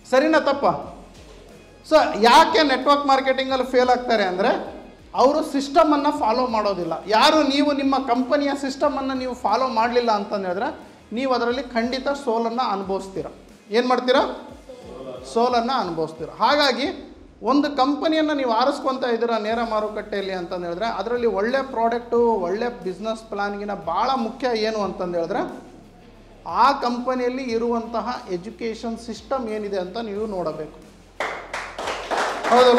ಸರಿನಾ ತಪ್ಪ ಸೊ ಯಾಕೆ ನೆಟ್ವರ್ಕ್ ಮಾರ್ಕೆಟಿಂಗಲ್ಲಿ ಫೇಲ್ ಆಗ್ತಾರೆ ಅಂದರೆ ಅವರು ಸಿಸ್ಟಮನ್ನು ಫಾಲೋ ಮಾಡೋದಿಲ್ಲ ಯಾರು ನೀವು ನಿಮ್ಮ ಕಂಪನಿಯ ಸಿಸ್ಟಮನ್ನು ನೀವು ಫಾಲೋ ಮಾಡಲಿಲ್ಲ ಅಂತಂದು ಹೇಳಿದ್ರೆ ನೀವು ಅದರಲ್ಲಿ ಖಂಡಿತ ಸೋಲನ್ನು ಅನುಭವಿಸ್ತೀರ ಏನು ಮಾಡ್ತೀರಾ ಸೋಲನ್ನು ಅನುಭವಿಸ್ತೀರ ಹಾಗಾಗಿ ಒಂದು ಕಂಪನಿಯನ್ನು ನೀವು ಆರಿಸ್ಕೊತಾ ಇದ್ದೀರಾ ನೇರ ಮಾರುಕಟ್ಟೆಯಲ್ಲಿ ಅಂತಂದು ಹೇಳಿದ್ರೆ ಅದರಲ್ಲಿ ಒಳ್ಳೆ ಪ್ರಾಡಕ್ಟು ಒಳ್ಳೆ ಬಿಸ್ನೆಸ್ ಪ್ಲಾನ್ಗಿನ ಭಾಳ ಮುಖ್ಯ ಏನು ಅಂತಂದು ಹೇಳಿದ್ರೆ ಆ ಕಂಪನಿಯಲ್ಲಿ ಇರುವಂತಹ ಎಜುಕೇಷನ್ ಸಿಸ್ಟಮ್ ಏನಿದೆ ಅಂತ ನೀವು ನೋಡಬೇಕು ಹೌದಲ್ಲ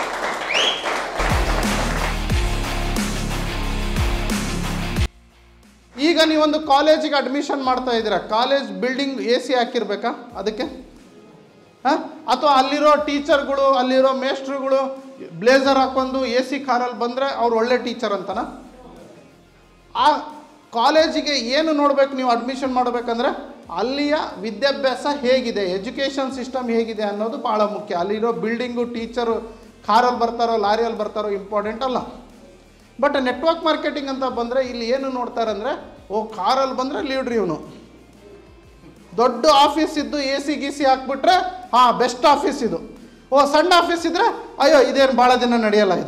ಈಗ ನೀವೊಂದು ಕಾಲೇಜಿಗೆ ಅಡ್ಮಿಷನ್ ಮಾಡ್ತಾ ಇದ್ದೀರಾ ಕಾಲೇಜ್ ಬಿಲ್ಡಿಂಗ್ ಎ ಸಿ ಹಾಕಿರ್ಬೇಕಾ ಅದಕ್ಕೆ ಹಾಂ ಅಥವಾ ಅಲ್ಲಿರೋ ಟೀಚರ್ಗಳು ಅಲ್ಲಿರೋ ಮೇಸ್ಟ್ರುಗಳು ಬ್ಲೇಸರ್ ಹಾಕೊಂಡು ಎ ಸಿ ಕಾರಲ್ಲಿ ಬಂದರೆ ಅವ್ರು ಒಳ್ಳೆ ಟೀಚರ್ ಅಂತನಾ ಆ ಕಾಲೇಜಿಗೆ ಏನು ನೋಡ್ಬೇಕು ನೀವು ಅಡ್ಮಿಷನ್ ಮಾಡಬೇಕಂದ್ರೆ ಅಲ್ಲಿಯ ವಿದ್ಯಾಭ್ಯಾಸ ಹೇಗಿದೆ ಎಜುಕೇಷನ್ ಸಿಸ್ಟಮ್ ಹೇಗಿದೆ ಅನ್ನೋದು ಭಾಳ ಮುಖ್ಯ ಅಲ್ಲಿರೋ ಬಿಲ್ಡಿಂಗು ಟೀಚರು ಕಾರಲ್ಲಿ ಬರ್ತಾರೋ ಲಾರಿಯಲ್ಲಿ ಬರ್ತಾರೋ ಇಂಪಾರ್ಟೆಂಟ್ ಅಲ್ಲ ಬಟ್ ನೆಟ್ವರ್ಕ್ ಮಾರ್ಕೆಟಿಂಗ್ ಅಂತ ಬಂದರೆ ಇಲ್ಲಿ ಏನು ನೋಡ್ತಾರೆ ಅಂದರೆ ಓ ಕಾರಲ್ಲಿ ಬಂದರೆ ಲೀಡ್ರ್ ಇವನು ದೊಡ್ಡ ಆಫೀಸ್ ಇದ್ದು ಎ ಸಿ ಗಿ ಸಿ ಹಾಕ್ಬಿಟ್ರೆ ಹಾಂ ಬೆಸ್ಟ್ ಆಫೀಸ್ ಇದು ಓ ಸಣ್ಣ ಆಫೀಸ್ ಇದ್ದರೆ ಅಯ್ಯೋ ಇದೇನು ಭಾಳ ದಿನ ನಡೆಯಲ್ಲ ಇದು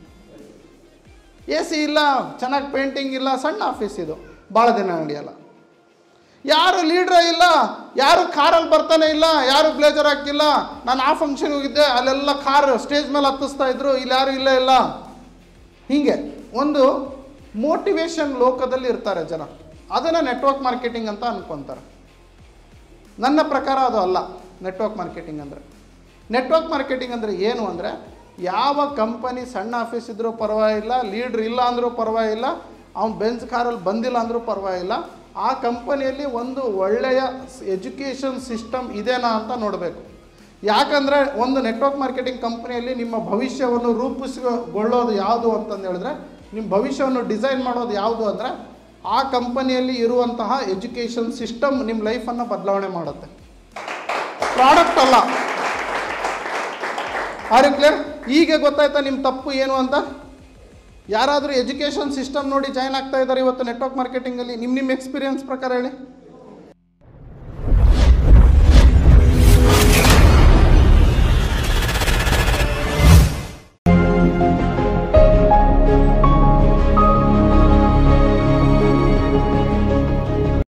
ಎ ಸಿ ಇಲ್ಲ ಚೆನ್ನಾಗಿ ಪೇಂಟಿಂಗ್ ಇಲ್ಲ ಸಣ್ಣ ಆಫೀಸ್ ಇದು ಭಾಳ ದಿನ ನಡೆಯಲ್ಲ ಯಾರು ಲೀಡ್ರೇ ಇಲ್ಲ ಯಾರು ಕಾರಲ್ಲಿ ಬರ್ತಾನೆ ಇಲ್ಲ ಯಾರು ಬ್ಲೇಜರ್ ಹಾಕಿಲ್ಲ ನಾನು ಆ ಫಂಕ್ಷನ್ ಹೋಗಿದ್ದೆ ಅಲ್ಲೆಲ್ಲ ಕಾರ್ ಸ್ಟೇಜ್ ಮೇಲೆ ಹತ್ತಿಸ್ತಾ ಇದ್ರು ಇಲ್ಲಿ ಯಾರು ಇಲ್ಲ ಇಲ್ಲ ಹೀಗೆ ಒಂದು ಮೋಟಿವೇಶನ್ ಲೋಕದಲ್ಲಿ ಇರ್ತಾರೆ ಜನ ಅದನ್ನು ನೆಟ್ವರ್ಕ್ ಮಾರ್ಕೆಟಿಂಗ್ ಅಂತ ಅನ್ಕೊತಾರೆ ನನ್ನ ಪ್ರಕಾರ ಅದು ಅಲ್ಲ ನೆಟ್ವರ್ಕ್ ಮಾರ್ಕೆಟಿಂಗ್ ಅಂದರೆ ನೆಟ್ವರ್ಕ್ ಮಾರ್ಕೆಟಿಂಗ್ ಅಂದರೆ ಏನು ಅಂದರೆ ಯಾವ ಕಂಪನಿ ಸಣ್ಣ ಆಫೀಸ್ ಇದ್ರೂ ಪರವಾಗಿಲ್ಲ ಲೀಡ್ರ್ ಇಲ್ಲ ಅಂದರೂ ಪರವಾಗಿಲ್ಲ ಅವ್ನು ಬೆಂಚ್ ಕಾರಲ್ಲಿ ಬಂದಿಲ್ಲ ಅಂದರೂ ಪರವಾಗಿಲ್ಲ ಆ ಕಂಪನಿಯಲ್ಲಿ ಒಂದು ಒಳ್ಳೆಯ ಎಜುಕೇಷನ್ ಸಿಸ್ಟಮ್ ಇದೆನಾ ಅಂತ ನೋಡಬೇಕು ಯಾಕಂದರೆ ಒಂದು ನೆಟ್ವರ್ಕ್ ಮಾರ್ಕೆಟಿಂಗ್ ಕಂಪ್ನಿಯಲ್ಲಿ ನಿಮ್ಮ ಭವಿಷ್ಯವನ್ನು ರೂಪಿಸಿಕೊಳ್ಳೋದು ಯಾವುದು ಅಂತಂದು ಹೇಳಿದ್ರೆ ನಿಮ್ಮ ಭವಿಷ್ಯವನ್ನು ಡಿಸೈನ್ ಮಾಡೋದು ಯಾವುದು ಅಂದರೆ ಆ ಕಂಪನಿಯಲ್ಲಿ ಇರುವಂತಹ ಎಜುಕೇಷನ್ ಸಿಸ್ಟಮ್ ನಿಮ್ಮ ಲೈಫನ್ನು ಬದಲಾವಣೆ ಮಾಡುತ್ತೆ ಪ್ರಾಡಕ್ಟ್ ಅಲ್ಲ ಆರ್ ಕ್ಲಿಯರ್ ಈಗ ಗೊತ್ತಾಯ್ತಾ ನಿಮ್ಮ ತಪ್ಪು ಏನು ಅಂತ ಯಾರಾದರೂ ಎಜುಕೇಷನ್ ಸಿಸ್ಟಮ್ ನೋಡಿ ಜಾಯ್ನ್ ಆಗ್ತಾ ಇದ್ದಾರೆ ಇವತ್ತು ನೆಟ್ವರ್ಕ್ ಮಾರ್ಕೆಟಿಂಗಲ್ಲಿ ನಿಮ್ಮ ನಿಮ್ಮ ಎಕ್ಸ್ಪೀರಿಯನ್ಸ್ ಪ್ರಕಾರ ಹೇಳಿ